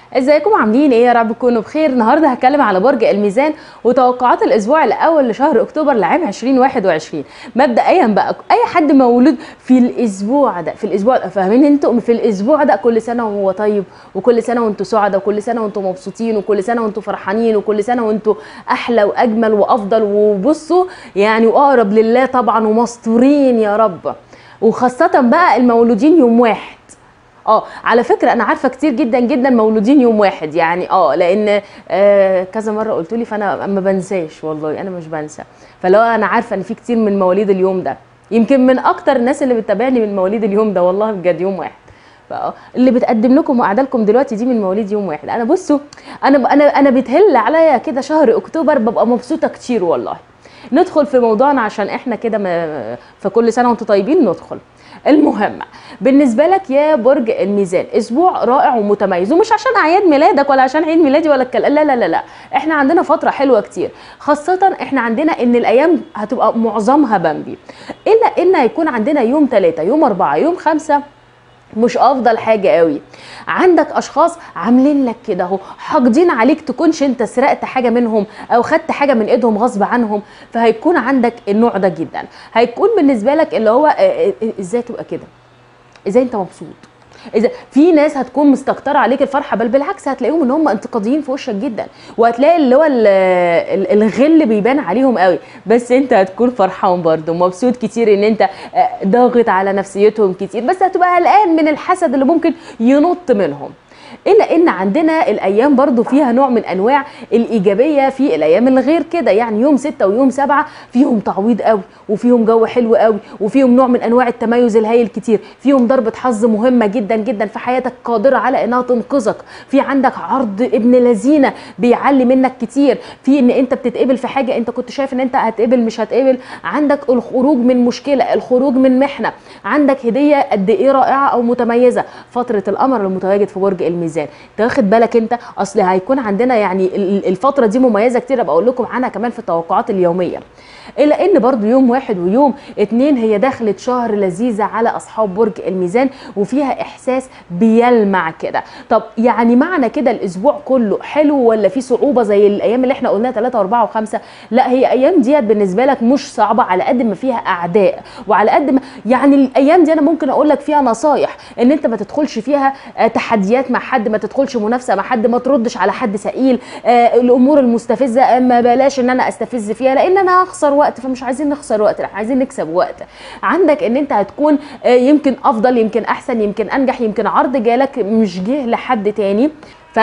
ازيكم عاملين ايه يا رب تكونوا بخير النهارده هتكلم على برج الميزان وتوقعات الاسبوع الاول لشهر اكتوبر لعام 2021 مبدئيا بقى اي حد مولود في الاسبوع ده في الاسبوع ده فاهمين انتوا في الاسبوع ده كل سنه وهو طيب وكل سنه وانتوا سعداء وكل سنه وانتوا مبسوطين وكل سنه وانتوا فرحانين وكل سنه وانتوا احلى واجمل وافضل وبصوا يعني واقرب لله طبعا ومستورين يا رب وخاصه بقى المولودين يوم واحد اه على فكره انا عارفه كتير جدا جدا مولودين يوم واحد يعني اه لان آه كذا مره قلت لي فانا ما بنساش والله انا مش بنسى فلو انا عارفه ان في كتير من مواليد اليوم ده يمكن من اكتر الناس اللي بتتابعني من مواليد اليوم ده والله بجد يوم واحد فاه اللي بتقدم لكم وقاعده لكم دلوقتي دي من مواليد يوم واحد انا بصوا انا انا انا بتهل عليا كده شهر اكتوبر ببقى مبسوطه كتير والله ندخل في موضوعنا عشان احنا كده م- في كل سنه وانتم طيبين ندخل المهم بالنسبه لك يا برج الميزان اسبوع رائع ومتميز ومش عشان اعياد ميلادك ولا عشان عيد ميلادي ولا الكلام لا لا لا لا احنا عندنا فتره حلوه كتير خاصه احنا عندنا ان الايام هتبقى معظمها بامبي الا ان هيكون عندنا يوم ثلاثة يوم أربعة يوم خمسة مش افضل حاجه قوي عندك اشخاص عاملين لك كده اهو حاقدين عليك تكونش انت سرقت حاجه منهم او خدت حاجه من ايدهم غصب عنهم فهيكون عندك النوع ده جدا هيكون بالنسبه لك اللي هو آه، آه، آه، ازاي تبقى كده ازاي انت مبسوط اذا في ناس هتكون مستكتره عليك الفرحه بل بالعكس هتلاقيهم ان هم انتقاديين في وشك جدا وهتلاقي اللي هو ال- ال- الغل بيبان عليهم قوي بس انت هتكون فرحان برضه مبسوط كتير ان انت آه، ضاغط على نفسيتهم كتير بس هتبقى قلقان من الحسد اللي ممكن ينط منهم الا ان عندنا الايام برضو فيها نوع من انواع الايجابيه في الايام اللي غير كده يعني يوم ستة ويوم سبعة فيهم تعويض قوي وفيهم جو حلو قوي وفيهم نوع من انواع التميز الهائل كتير فيهم ضربه حظ مهمه جدا جدا في حياتك قادره على انها تنقذك في عندك عرض ابن لذينه بيعلي منك كتير في ان انت بتتقبل في حاجه انت كنت شايف ان انت هتقبل مش هتقبل عندك الخروج من مشكله الخروج من محنه عندك هديه قد ايه رائعه او متميزه فتره القمر المتواجد في برج الميزان تاخد بالك انت اصل هيكون عندنا يعني ال- الفتره دي مميزه كتير ابقى اقول لكم عنها كمان في التوقعات اليوميه الا ان برضو يوم واحد ويوم اتنين هي دخلت شهر لذيذه على اصحاب برج الميزان وفيها احساس بيلمع كده طب يعني معنى كده الاسبوع كله حلو ولا في صعوبه زي الايام اللي احنا قلناها 3 و4 و5 لا هي ايام ديت بالنسبه لك مش صعبه على قد ما فيها اعداء وعلى قد ما يعني الايام دي انا ممكن اقول لك فيها نصايح ان انت ما تدخلش فيها آه، تحديات مع حد ما تدخلش منافسه مع حد ما تردش على حد ثقيل آه، الامور المستفزه آه، ما بلاش ان انا استفز فيها لان انا هخسر وقت فمش عايزين نخسر وقت لا عايزين نكسب وقت عندك ان انت هتكون آه، يمكن افضل يمكن احسن يمكن انجح يمكن عرض جالك مش جه لحد تاني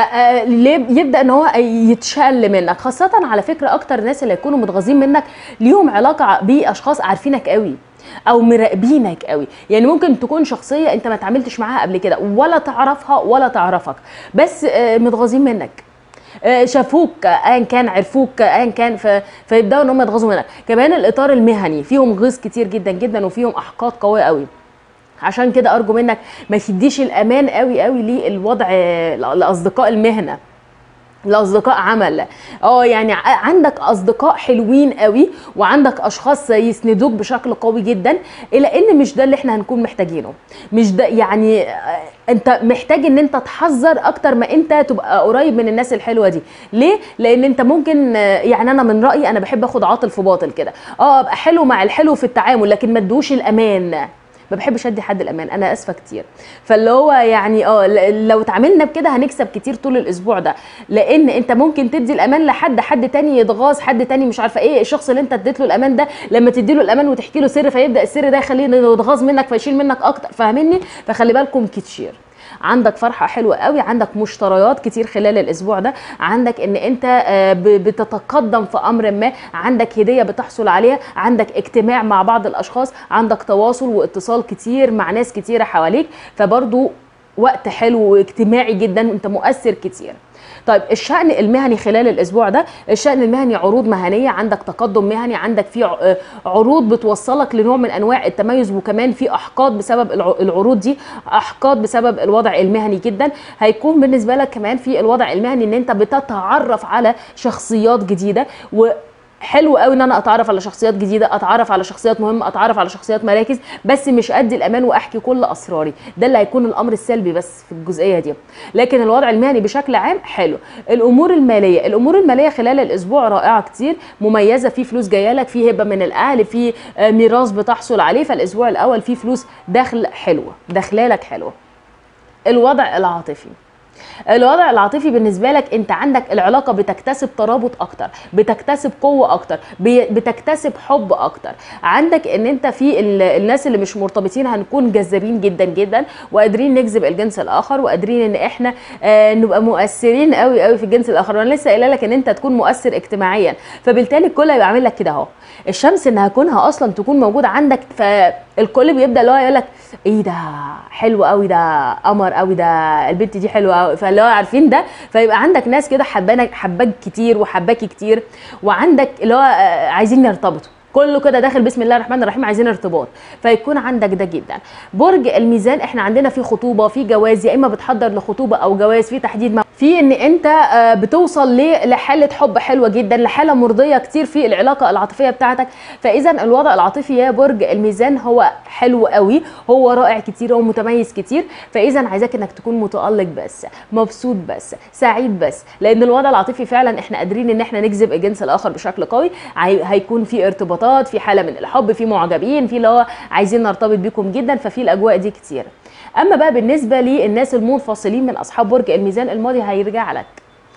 فيبدا ان هو يتشل منك خاصه على فكره اكتر الناس اللي يكونوا متغاظين منك ليهم علاقه باشخاص عارفينك قوي او مراقبينك قوي يعني ممكن تكون شخصيه انت ما تعاملتش معاها قبل كده ولا تعرفها ولا تعرفك بس آه، متغاظين منك آه، شافوك آه، ايا كان عرفوك آه، ايا كان ف... فيبداوا ان هم يتغاظوا منك كمان الاطار المهني فيهم غيظ كتير جدا جدا وفيهم احقاد قويه قوي عشان كده ارجو منك ما تديش الامان قوي قوي للوضع آه، لاصدقاء المهنه لاصدقاء عمل اه يعني ع- عندك اصدقاء حلوين قوي وعندك اشخاص يسندوك بشكل قوي جدا الى ان مش ده اللي احنا هنكون محتاجينه مش ده يعني آه، انت محتاج ان انت تحذر اكتر ما انت تبقى قريب من الناس الحلوه دي ليه لان انت ممكن آه، يعني انا من رايي انا بحب اخد عاطل في باطل كده اه ابقى حلو مع الحلو في التعامل لكن ما ادوش الامان ما بحبش ادي حد الامان انا اسفه كتير فاللي هو يعني اه ل- لو اتعاملنا بكده هنكسب كتير طول الاسبوع ده لان انت ممكن تدي الامان لحد حد تاني يتغاظ حد تاني مش عارفه ايه الشخص اللي انت اديت له الامان ده لما تدي له الامان وتحكي له سر فيبدا السر ده يخليه إنه يتغاظ منك فيشيل منك اكتر فاهمني فخلي بالكم كتير عندك فرحه حلوه قوي عندك مشتريات كتير خلال الاسبوع ده عندك ان انت آه، ب- بتتقدم في امر ما عندك هديه بتحصل عليها عندك اجتماع مع بعض الاشخاص عندك تواصل واتصال كتير مع ناس كتيره حواليك فبرضو وقت حلو واجتماعي جدا وانت مؤثر كتير طيب الشأن المهني خلال الأسبوع ده الشأن المهني عروض مهنية عندك تقدم مهني عندك في ع- آه، عروض بتوصلك لنوع من أنواع التميز وكمان في أحقاد بسبب الع- العروض دي أحقاد بسبب الوضع المهني جدا هيكون بالنسبة لك كمان في الوضع المهني إن أنت بتتعرف على شخصيات جديدة و حلو قوي ان انا اتعرف على شخصيات جديده اتعرف على شخصيات مهمه اتعرف على شخصيات مراكز بس مش ادي الامان واحكي كل اسراري ده اللي هيكون الامر السلبي بس في الجزئيه دي لكن الوضع المهني بشكل عام حلو الامور الماليه الامور الماليه خلال الاسبوع رائعه كتير مميزه في فلوس جايه لك في هبه من الاهل في آه، ميراث بتحصل عليه فالاسبوع الاول فيه فلوس دخل حلوه دخلالك حلوه الوضع العاطفي الوضع العاطفي بالنسبه لك انت عندك العلاقه بتكتسب ترابط اكتر بتكتسب قوه اكتر بي- بتكتسب حب اكتر عندك ان انت في ال- الناس اللي مش مرتبطين هنكون جذابين جدا جدا وقادرين نجذب الجنس الاخر وقادرين ان احنا آه نبقى مؤثرين قوي قوي في الجنس الاخر وانا لسه قايله لك ان انت تكون مؤثر اجتماعيا فبالتالي الكل هيبقى عامل لك كده اهو الشمس انها كونها اصلا تكون موجوده عندك فالكل بيبدا اللي هو يقول لك ايه ده حلو قوي ده قمر قوي ده البنت دي حلوه قوي فاللي هو عارفين ده فيبقى عندك ناس كده حبانك حباك كتير وحباكي كتير وعندك اللي هو آه، عايزين يرتبطوا كله كده داخل بسم الله الرحمن الرحيم عايزين ارتباط فيكون عندك ده جدا برج الميزان احنا عندنا في خطوبه في جواز يا اما بتحضر لخطوبه او جواز في تحديد مو- في ان انت آه، بتوصل ل- لحاله حب حلوه جدا لحاله مرضيه كتير في العلاقه العاطفيه بتاعتك فاذا الوضع العاطفي يا برج الميزان هو حلو قوي هو رائع كتير هو متميز كتير فاذا عايزاك انك تكون متالق بس مبسوط بس سعيد بس لان الوضع العاطفي فعلا احنا قادرين ان احنا نجذب الجنس الاخر بشكل قوي هي- هيكون في ارتباطات في حاله من الحب في معجبين في اللي هو عايزين نرتبط بيكم جدا ففي الاجواء دي كتير اما بقى بالنسبه للناس المنفصلين من اصحاب برج الميزان الماضي هيرجع لك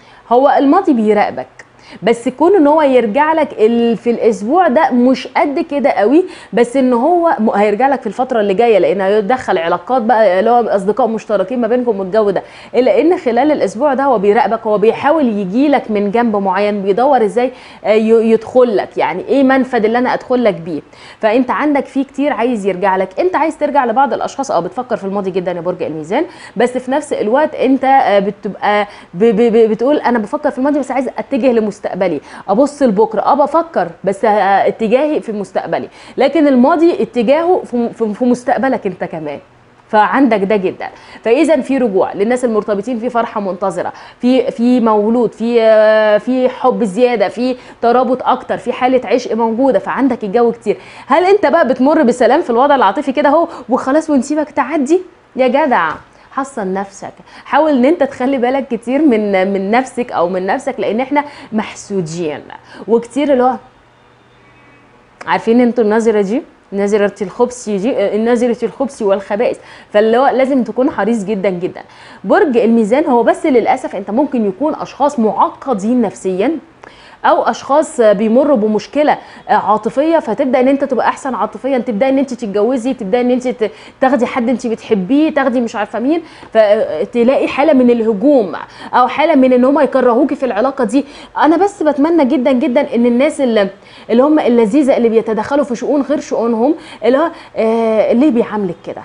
هو الماضي بيراقبك بس كون ان هو يرجع لك ال- في الاسبوع ده مش قد كده قوي بس ان هو م- هيرجع لك في الفتره اللي جايه لان هيدخل علاقات بقى اللي هو اصدقاء مشتركين ما بينكم والجو ده الا ان خلال الاسبوع ده هو بيراقبك هو بيحاول يجي لك من جنب معين بيدور ازاي آه، ي- يدخل لك يعني ايه منفذ اللي انا ادخل لك بيه فانت عندك في كتير عايز يرجع لك انت عايز ترجع لبعض الاشخاص اه بتفكر في الماضي جدا يا برج الميزان بس في نفس الوقت انت آه، بتبقى ب- ب- ب- بتقول انا بفكر في الماضي بس عايز اتجه لمستقبلي ابص لبكره اه بفكر بس آه، اتجاهي في مستقبلي لكن الماضي اتجاهه في- في في مستقبلك انت كمان فعندك ده جدا فاذا في رجوع للناس المرتبطين في فرحه منتظره في في مولود في آه، في حب زياده في ترابط اكتر في حاله عشق موجوده فعندك الجو كتير هل انت بقى بتمر بسلام في الوضع العاطفي كده اهو وخلاص ونسيبك تعدي يا جدع حصن نفسك حاول ان انت تخلي بالك كتير من من نفسك او من نفسك لان احنا محسودين وكتير اللي هو عارفين انتوا النظره دي نظرة الخبث دي نظرة الخبث والخبائث فاللي هو لازم تكون حريص جدا جدا برج الميزان هو بس للاسف انت ممكن يكون اشخاص معقدين نفسيا او اشخاص بيمروا بمشكله عاطفيه فتبدا ان انت تبقى احسن عاطفيا تبدا ان انت تتجوزي تبدا ان انت ت- تاخدي حد انت بتحبيه تاخدي مش عارفه مين فتلاقي حاله من الهجوم او حاله من ان هم يكرهوكي في العلاقه دي انا بس بتمنى جدا جدا ان الناس اللي, اللي هم اللذيذه اللي بيتدخلوا في شؤون غير شؤونهم اللي هو آه ليه بيعاملك كده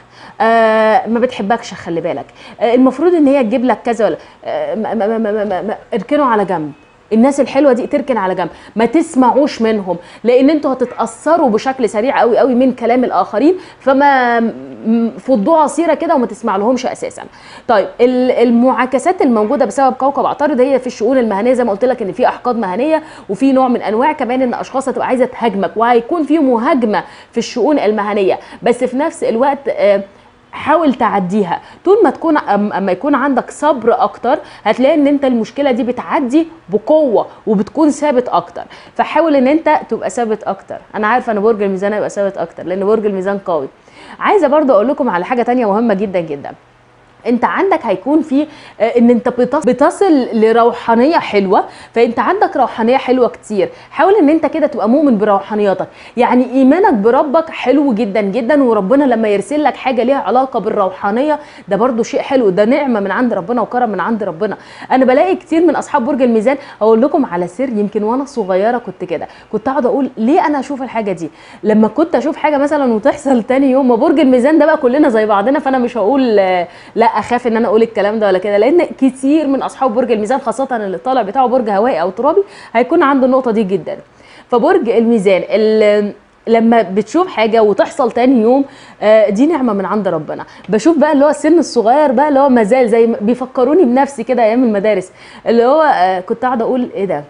آه ما بتحبكش خلي بالك آه المفروض ان هي تجيب لك كذا ولا آه ما ما ما ما ما ما اركنوا على جنب الناس الحلوه دي تركن على جنب ما تسمعوش منهم لان انتوا هتتاثروا بشكل سريع قوي قوي من كلام الاخرين فما م- فضوا عصيره كده وما تسمع لهمش اساسا طيب ال- المعاكسات الموجوده بسبب كوكب عطارد هي في الشؤون المهنيه زي ما قلت لك ان في احقاد مهنيه وفي نوع من انواع كمان ان اشخاص هتبقى عايزه تهاجمك وهيكون في مهاجمه في الشؤون المهنيه بس في نفس الوقت آه حاول تعديها طول ما تكون أم- اما يكون عندك صبر اكتر هتلاقي ان انت المشكله دي بتعدي بقوه وبتكون ثابت اكتر فحاول ان انت تبقى ثابت اكتر انا عارفه ان برج الميزان هيبقى ثابت اكتر لان برج الميزان قوي عايزه برضو اقول لكم على حاجه تانية مهمه جدا جدا انت عندك هيكون في آه، ان انت بتص- بتصل لروحانيه حلوه فانت عندك روحانيه حلوه كتير حاول ان انت كده تبقى مؤمن بروحانياتك يعني ايمانك بربك حلو جدا جدا وربنا لما يرسل لك حاجه ليها علاقه بالروحانيه ده برضو شيء حلو ده نعمه من عند ربنا وكرم من عند ربنا انا بلاقي كتير من اصحاب برج الميزان اقول لكم على سر يمكن وانا صغيره كنت كده كنت اقعد اقول ليه انا اشوف الحاجه دي لما كنت اشوف حاجه مثلا وتحصل تاني يوم ما برج الميزان ده بقى كلنا زي بعضنا فانا مش هقول آه، لا اخاف ان انا اقول الكلام ده ولا كده لان كتير من اصحاب برج الميزان خاصه اللي طالع بتاعه برج هوائي او ترابي هيكون عنده النقطه دي جدا فبرج الميزان ال- لما بتشوف حاجه وتحصل تاني يوم آه، دي نعمه من عند ربنا بشوف بقى اللي هو السن الصغير بقى اللي هو مازال زي ما- بيفكروني بنفسي كده ايام المدارس اللي هو آه، كنت قاعده اقول ايه ده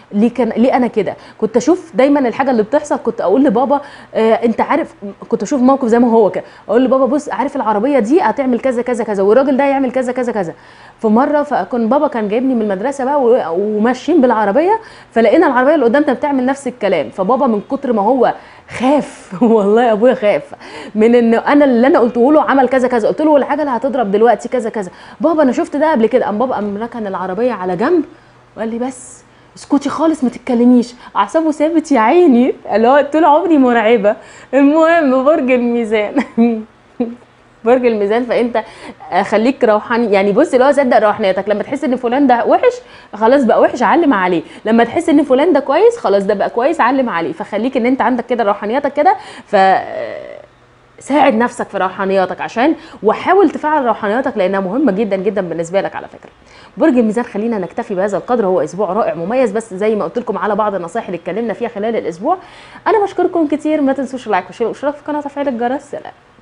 ليه كان ليه انا كده كنت اشوف دايما الحاجه اللي بتحصل كنت اقول لبابا آه انت عارف كنت اشوف موقف زي ما هو كده اقول لبابا بص عارف العربيه دي هتعمل كذا كذا كذا والراجل ده يعمل كذا كذا كذا في مره فكان بابا كان جايبني من المدرسه بقى و- وماشيين بالعربيه فلقينا العربيه اللي قدامنا بتعمل نفس الكلام فبابا من كتر ما هو خاف والله يا ابويا خاف من ان انا اللي انا قلته له عمل كذا كذا قلت له الحاجه اللي هتضرب دلوقتي كذا كذا بابا انا شفت ده قبل كده قام بابا قام ركن العربيه على جنب وقال لي بس اسكتي خالص ما تتكلميش اعصابه ثابت يا عيني اللي هو طول عمري مرعبه المهم برج الميزان برج الميزان فانت آه، خليك روحاني يعني بص اللي هو صدق روحانيتك لما تحس ان فلان ده وحش خلاص بقى وحش علم عليه لما تحس ان فلان ده كويس خلاص ده بقى كويس علم عليه فخليك ان انت عندك كده روحانيتك كده ف ساعد نفسك في روحانياتك عشان وحاول تفعل روحانياتك لانها مهمه جدا جدا بالنسبه لك على فكره برج الميزان خلينا نكتفي بهذا القدر هو اسبوع رائع مميز بس زي ما قلت لكم على بعض النصائح اللي اتكلمنا فيها خلال الاسبوع انا بشكركم كتير ما تنسوش اللايك والشير والاشتراك في القناه وتفعيل الجرس سلام